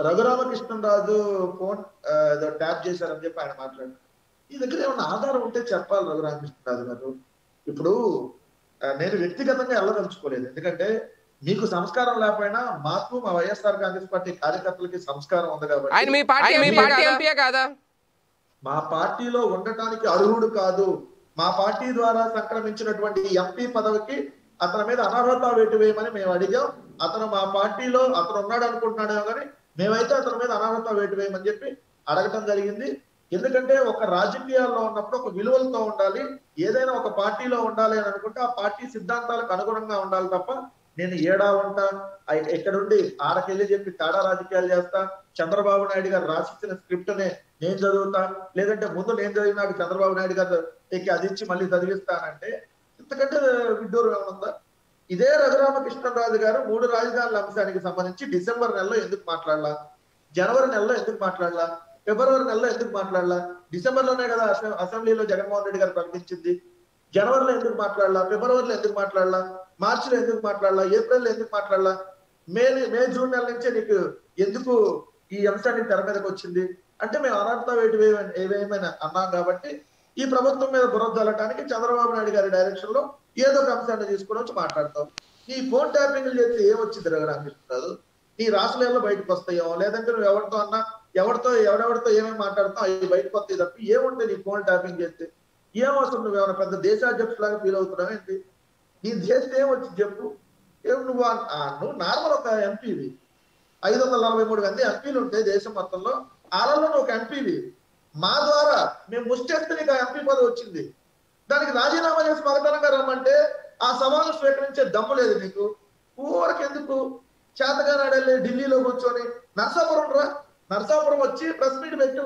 Raghuramakrishnaraju phone ఆ, ఏదో tap చేశారని చెప్పి ఆయన మాట్లాడారు ఈ దగ్గర ఏమైనా ఆధారం ఉంటే చెప్పాలి రఘురామకృష్ణరాజు గారు ఇప్పుడు ఆ, నేను వ్యక్తిగతంగా వెళ్ళదలుచుకోలేదు ఎందుకంటే మీకు సంస్కారం లేకపోయినా మాకు మా వైఎస్ఆర్ కాంగ్రెస్ పార్టీ కార్యకర్తలకి సంస్కారం ఉంది కాబట్టి ఆయన మీ పార్టీ మీ పార్టీ ఎంపీయే కాదా మా పార్టీలో ఉండటానికి అర్హుడు కాదు మా పార్టీ ద్వారా సంక్రమించినటువంటి ఎంపీ పదవికి అతని మీద అనర్హత వేటు వేయమని మేము అడిగాం అతను మా పార్టీలో అతను ఉన్నాడు అనుకుంటున్నాడేమో కానీ మేమైతే అతని మీద అనర్హత వేటు వేయమని చెప్పి అడగటం జరిగింది ఎందుకంటే ఒక రాజకీయాల్లో ఉన్నప్పుడు ఒక విలువలతో ఉండాలి ఏదైనా ఒక పార్టీలో ఉండాలి అని అనుకుంటే ఆ పార్టీ సిద్ధాంతాలకు అనుగుణంగా ఉండాలి తప్ప నేను ఏడా ఉంటా ఐ- ఎక్కడుండి ఆడకెళ్ళి చెప్పి తేడా రాజకీయాలు చేస్తా చంద్రబాబు నాయుడు గారు రాసిచ్చిన స్క్రిప్ట్ నే నేను చదువుతా లేదంటే ముందు నేను చదివినాక చంద్రబాబు నాయుడు గారు ఎక్కి అది ఇచ్చి మళ్ళీ చదివిస్తానంటే ఇంతకంటే విడ్డూరం ఏమనుందా ఇదే రఘురామకృష్ణరాజు గారు మూడు రాజధానుల అంశానికి సంబంధించి డిసెంబర్ నెలలో ఎందుకు మాట్లాడలా జనవరి నెలలో ఎందుకు మాట్లాడలా ఫిబ్రవరి నెలలో ఎందుకు మాట్లాడలా డిసెంబర్ లోనే కదా అసెం- అసెంబ్లీలో జగన్మోహన్ రెడ్డి గారు ప్రకటించింది జనవరిలో ఎందుకు మాట్లాడలా ఫిబ్రవరిలో ఎందుకు మాట్లాడలా మార్చిలో ఎందుకు మాట్లాడలా ఏప్రిల్లో ఎందుకు మాట్లాడలా మే మే జూన్ నెల నుంచే నీకు ఎందుకు ఈ అంశాన్ని తెర మీదకి వచ్చింది అంటే మేము అనర్థ వేటి వేయ- ఏవేమైనా అన్నాం కాబట్టి ఈ ప్రభుత్వం మీద బురద జల్లటానికి చంద్రబాబు నాయుడు గారి డైరెక్షన్ లో ఏదో ఒక అంశాన్ని తీసుకుని వచ్చి మాట్లాడతాం నీ ఫోన్ ట్యాపింగ్లు చేస్తే ఏమొచ్చింది రఘురామకృష్ణరాజు నీ రాష్ట్రాలలో బయటకు వస్తాయో లేదంటే నువ్వు ఎవరితో అన్నా ఎవరితో ఎవరెవరితో ఏమేమి మాట్లాడుతావు అవి బయటకు వస్తాయి తప్ప ఏముంటాయి నీ ఫోన్ ట్యాపింగ్ చేస్తే ఏం అవసరం నువ్వు ఏమైనా పెద్ద దేశాధ్యక్షులాగా ఫీల్ అవుతున్నావు ఏంటి నీ చేస్తే ఏమొచ్చింది చెప్పు ఏం నువ్వు ఆ- ఆ నువ్వు నార్మల్ ఒక ఎంపీవి ఐదు వందల నలభై మూడు మంది ఎంపీలు ఉంటే దేశం మొత్తంలో వాళ్ళలో నువ్వు ఒక ఎంపీవి మా ద్వారా మేము ముష్టేస్తే నీకు ఆ ఎంపీ పదవి వచ్చింది దానికి రాజీనామా చేసి మగతనంగా రమ్మంటే ఆ సవాలు స్వీకరించే దమ్ము లేదు నీకు ఊరికెందుకు చేతగానాడెళ్ళి ఢిల్లీలో కూర్చొని నర్సాపురం రా నర్సాపురం వచ్చి ప్రెస్ మీట్ పెట్టు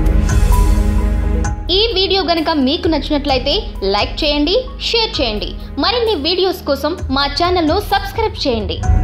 ఈ వీడియో గనుక మీకు నచ్చినట్లయితే లైక్ చేయండి షేర్ చేయండి మరిన్ని వీడియోస్ కోసం మా ఛానల్ను సబ్స్క్రైబ్ చేయండి